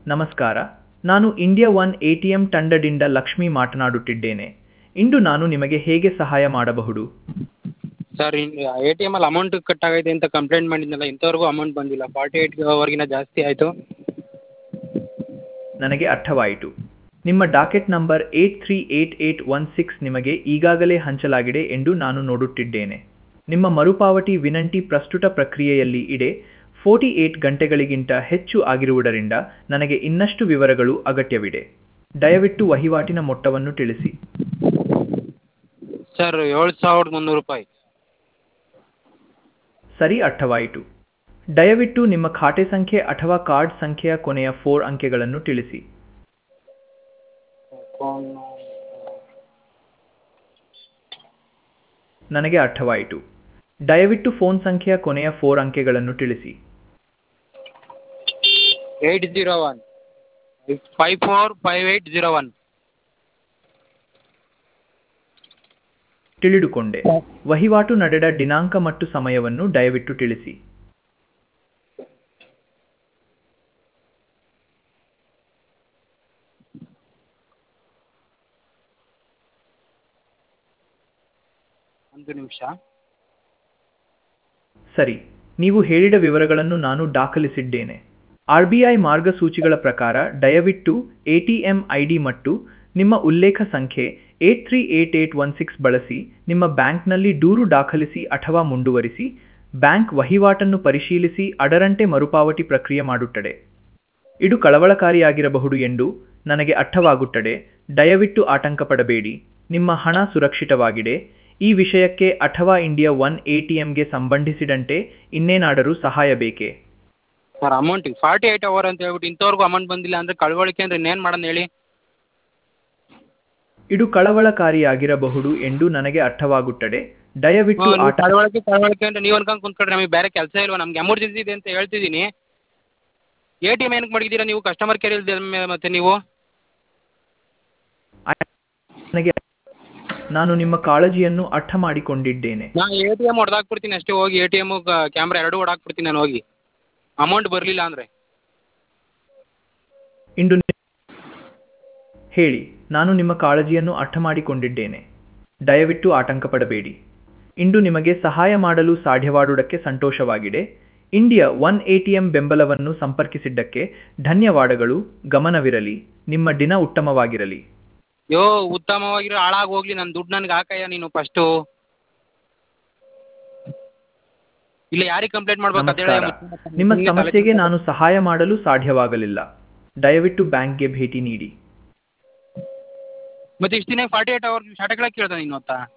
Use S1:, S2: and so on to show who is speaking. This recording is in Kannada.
S1: ನಮಸ್ಕಾರ ನಾನು India one A T M ತಂಡದಿಂದ ಲಕ್ಷ್ಮಿ ಮಾತನಾಡುತ್ತಿದ್ದೇನೆ ಇಂದು ನಾನು ನಿಮಗೆ ಹೇಗೆ ಸಹಾಯ ಮಾಡಬಹುದು
S2: ಸರ್ ಎ ಟಿ ಎಮಲ್ಲಿ ಅಮೌಂಟ್ ಕಟ್ ಆಗೈತೆ ಅಂತ ಕಂಪ್ಲೇಂಟ್ ಮಾಡಿದ್ನಲ್ಲ ಇಂಥವರೆಗೂ ಅಮೌಂಟ್ ಬಂದಿಲ್ಲ ಫಾರ್ಟಿ ಏಯ್ಟ್ವರೆಗಿನ ಜಾಸ್ತಿ ಆಯಿತು
S1: ನನಗೆ ಅರ್ಥವಾಯಿತು ನಿಮ್ಮ docket number eight three eight eight one six ನಿಮಗೆ ಈಗಾಗಲೇ ಹಂಚಲಾಗಿದೆ ಎಂದು ನಾನು ನೋಡುತ್ತಿದ್ದೇನೆ ನಿಮ್ಮ ಮರುಪಾವತಿ ವಿನಂತಿ ಪ್ರಸ್ತುತ ಪ್ರಕ್ರಿಯೆಯಲ್ಲಿ ಇದೆ ಫೋರ್ಟಿ ಏಟ್ ಗಂಟೆಗಳಿಗಿಂತ ಹೆಚ್ಚು ಆಗಿರುವುದರಿಂದ ನನಗೆ ಇನ್ನಷ್ಟು ವಿವರಗಳು ಅಗತ್ಯವಿದೆ ದಯವಿಟ್ಟು ವಹಿವಾಟಿನ ಮೊತ್ತವನ್ನು ತಿಳಿಸಿ
S2: ಸರ್ ಏಳು ಸಾವಿರದ ಮುನ್ನೂರು ರೂಪಾಯಿ
S1: ಸರಿ ಅರ್ಥವಾಯಿತು ದಯವಿಟ್ಟು ನಿಮ್ಮ ಖಾತೆ ಸಂಖ್ಯೆ ಅಥವಾ ಕಾರ್ಡ್ ಸಂಖ್ಯೆಯ ಕೊನೆಯ ಫೋರ್ ಅಂಕೆಗಳನ್ನು ತಿಳಿಸಿ ನನಗೆ ಅರ್ಥವಾಯಿತು ದಯವಿಟ್ಟು ಫೋನ್ ಸಂಖ್ಯೆಯ ಕೊನೆಯ ಫೋರ್ ಅಂಕೆಗಳನ್ನು ತಿಳಿಸಿ
S2: eight zero one five four five eight zero one
S1: ತಿಳಿದುಕೊಂಡೆ ವಹಿವಾಟು ನಡೆದ ದಿನಾಂಕ ಮತ್ತು ಸಮಯವನ್ನು ದಯವಿಟ್ಟು ತಿಳಿಸಿ
S2: ಒಂದು ನಿಮಿಷ
S1: ಸರಿ ನೀವು ಹೇಳಿದ ವಿವರಗಳನ್ನು ನಾನು ದಾಖಲಿಸಿದ್ದೇನೆ ಆರ್ ಬಿ ಐ ಮಾರ್ಗಸೂಚಿಗಳ ಪ್ರಕಾರ ದಯವಿಟ್ಟು A T M I D ಮತ್ತು ನಿಮ್ಮ ಉಲ್ಲೇಖ ಸಂಖ್ಯೆ eight three eight eight one six ಬಳಸಿ ನಿಮ್ಮ ಬ್ಯಾಂಕ್ನಲ್ಲಿ ದೂರು ದಾಖಲಿಸಿ ಅಥವಾ ಮುಂದುವರಿಸಿ ಬ್ಯಾಂಕ್ ವಹಿವಾಟನ್ನು ಪರಿಶೀಲಿಸಿ ಅದರಂತೆ ಮರುಪಾವತಿ ಪ್ರಕ್ರಿಯೆ ಮಾಡುತ್ತದೆ ಇದು ಕಳವಳಕಾರಿಯಾಗಿರಬಹುದು ಎಂದು ನನಗೆ ಅರ್ಥವಾಗುತ್ತದೆ ದಯವಿಟ್ಟು ಆತಂಕ ಪಡಬೇಡಿ ನಿಮ್ಮ ಹಣ ಸುರಕ್ಷಿತವಾಗಿದೆ ಈ ವಿಷಯಕ್ಕೆ ಅಥವಾ ಇಂಡಿಯಾ ಒನ್ ಎ ಟಿ ಎಂಗೆ ಸಂಬಂಧಿಸಿದಂತೆ ಇನ್ನೇನಾದರೂ ಸಹಾಯ ಬೇಕೇ
S2: sir amount forty eight hour ಅಂತ ಹೇಳ್ಬಿಟ್ಟು ಇಂಥವ್ರಿಗೂ ಅಮೌಂಟ್ ಬಂದಿಲ್ಲ ಅಂದರೆ ಕಳವಳಿಕೆ ಅಂದರೆ ಇನ್ನೇನು ಮಾಡೋಣ ಹೇಳಿ
S1: ಇದು ಕಳವಳಕಾರಿಯಾಗಿರಬಹುದು ಎಂದು ನನಗೆ ಅರ್ಥವಾಗುತ್ತದೆ ದಯವಿಟ್ಟು
S2: ಹ್ಞೂ, ನೀವು
S1: ಆಟ
S2: ಕಳವಳಿಕೆ ಕಳವಳಿಕೆ ಅಂದರೆ ನೀವು ಅನ್ಕೊಂಡು ಕುಂತ್ಕೊಂಡ್ರೆ ನಮಗೆ ಬೇರೆ ಕೆಲಸ ಇಲ್ವಾ ನಮ್ಗೆ ಎಮರ್ಜೆನ್ಸಿ ಇದೆ ಅಂತ ಹೇಳ್ತಿದ್ದೀನಿ ಎ ಟಿ ಎಮ್ ಏನಕ್ಕೆ ಮಡಗಿದ್ದೀರಾ ನೀವು ಕಸ್ಟಮರ್ ಕೇರ್ ಇಲ್ದೆ ಮತ್ತೆ ನೀವು
S1: ನನಗೆ ನಾನು ನಿಮ್ಮ ಕಾಳಜಿಯನ್ನು ಅರ್ಥ ಮಾಡಿಕೊಂಡಿದ್ದೇನೆ
S2: ನಾನು ಎ ಟಿ ಎಮ್ ಹೊಡೆದಾಕ್ಬಿಡ್ತೀನಿ ಅಷ್ಟೇ ಹೋಗಿ ಎ ಟಿ ಎಮ್ಮು ಕ್ಯಾಮ್ರಾ ಎರಡೂ ಹೊಡಾಕ್ಬಿಡ್ತೀನಿ ನಾನು ಹೋಗಿ ಅಮೌಂಟ್ ಬರಲಿಲ್ಲ ಅಂದರೆ
S1: ಇಂದು ನಿ- ಹೇಳಿ ನಾನು ನಿಮ್ಮ ಕಾಳಜಿಯನ್ನು ಅರ್ಥ ಮಾಡಿಕೊಂಡಿದ್ದೇನೆ ದಯವಿಟ್ಟು ಆತಂಕ ಪಡಬೇಡಿ ಇಂದು ನಿಮಗೆ ಸಹಾಯ ಮಾಡಲು ಸಾಧ್ಯವಾದುದಕ್ಕೆ ಸಂತೋಷವಾಗಿದೆ India one A T M ಬೆಂಬಲವನ್ನು ಸಂಪರ್ಕಿಸಿದ್ದಕ್ಕೆ ಧನ್ಯವಾದಗಳು ಗಮನವಿರಲಿ ನಿಮ್ಮ ದಿನ ಉತ್ತಮವಾಗಿರಲಿ
S2: ಯೋ ಉತ್ತಮವಾಗಿರೋ ಹಾಳಾಗಿ ಹೋಗ್ಲಿ ನನ್ನ ದುಡ್ಡು ನನಗೆ ಹಾಕಯ್ಯ ನೀನು ಫಸ್ಟು ಇಲ್ಲ ಯಾರಿಗೆ ಕಂಪ್ಲೇಂಟ್ ಮಾಡ್ಬೇಕು ಅಂತ ಹೇಳಿ
S1: ನಮಸ್ಕಾರ ನಿಮ್ಮ ಸಮಸ್ಯೆಗೆ ನಾನು ಸಹಾಯ ಮಾಡಲು ಸಾಧ್ಯವಾಗಲಿಲ್ಲ ದಯವಿಟ್ಟು ಬ್ಯಾಂಕ್ಗೆ ಭೇಟಿ ನೀಡಿ
S2: ಮತ್ತೆ ಇಷ್ಟು ದಿನ ಫಾರ್ಟಿ ಏಟ್ ಅವರ್ ಶಾಟಗಳಾಗಿ ಕೇಳ್ದೆ ನೀನು ಅಂತ